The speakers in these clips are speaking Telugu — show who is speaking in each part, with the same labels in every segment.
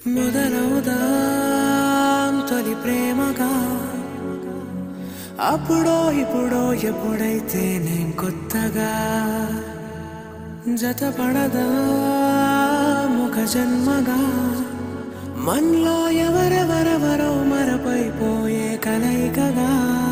Speaker 1: మొదలవుదాం తొలి ప్రేమగా అప్పుడో ఇప్పుడో ఎప్పుడైతే నేను కొత్తగా జతపడదా ముఖ జన్మగా మనలో ఎవరెవరెవరో మరపైపోయే కలయికగా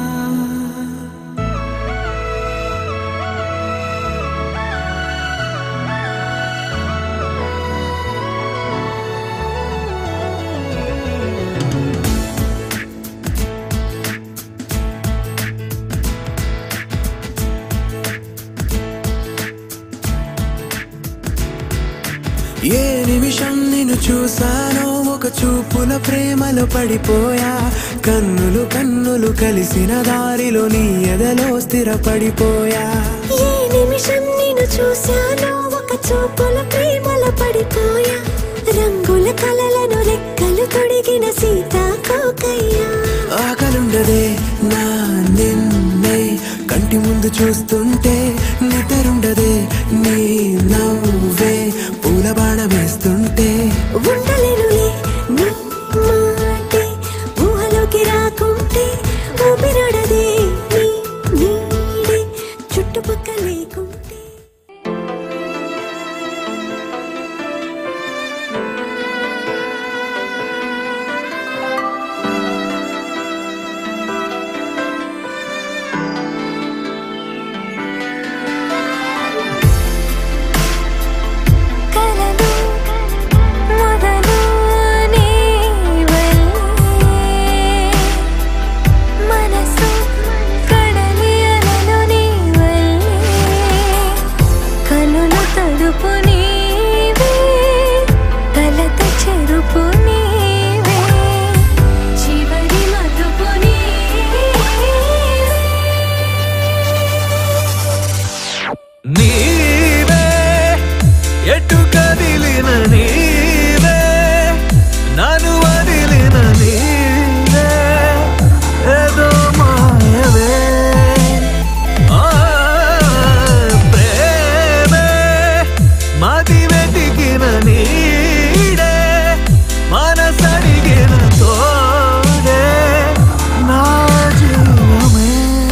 Speaker 1: ఏ నిమిషం నిన్ను చూసానో ఒక చూపుల ప్రేమలో పడిపోయా కన్నులు కన్నులు కలిసిన దారిలో నీ ఎదలో స్థిరపడిపోయా
Speaker 2: ఏ నిమిషం నేను చూశానో ఒక చూపుల ప్రేమల పడిపోయా రంగుల కలలను రెక్కలు తొడిగిన సీతాకోకయ్యా
Speaker 1: ఆకలుండదే నా నిన్నే కంటి ముందు చూస్తుంటే నిద్రుండదే నీ నవ్వే పూల బాణం వేస్తుంటే
Speaker 2: ఉండలేనులే నీ మాటే ఊహలోకి రాకుంటే ఊపిరాడదే నీ నీడే చుట్టుపక్కల లేకుంటే కలలు మొదలు నీవల్లే మనసు కడలి అలలు నీవల్లే కనులు తడుపు నీవే కలత చెరుపు నీవే చివరి మధుపు
Speaker 1: నీవే ఎటు కదిలిన నీవే నన్ను వదిలిన నీవే ఏదో మాయవే ఆ, ప్రేమే మది వెతికిన నీడే మనసడిగిన తోడే నా జీవమే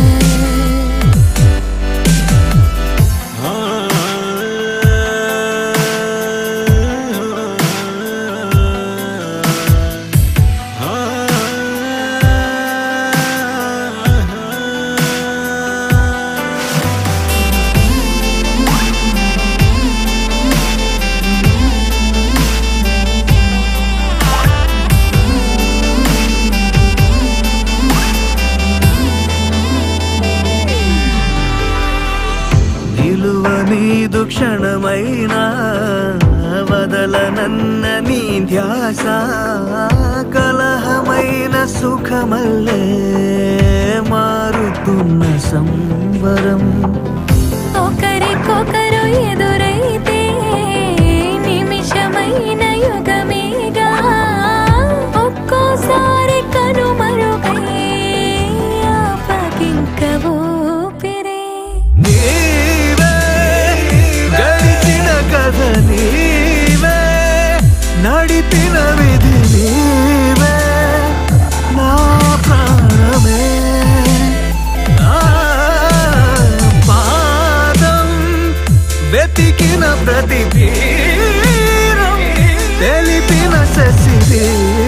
Speaker 1: నిలువ నీదు క్షణమైనా వదలనన్న నీ ధ్యాస కలహమైన సుఖమల్లే మారుతున్న సంవరం
Speaker 2: ఒకరికొకరు ఎదురైతే నిమిషమైన యుగమేగా ఒక్కోసారి కనుమరుగై ఆపగింక ఊపిరే
Speaker 1: నీవే గడిచిన కథ నీవే నడిపిన విధి నీవే నా ప్రాణమే ఆ, పాదం వెతికిన ప్రతి తీరం తెలిపిన శశివే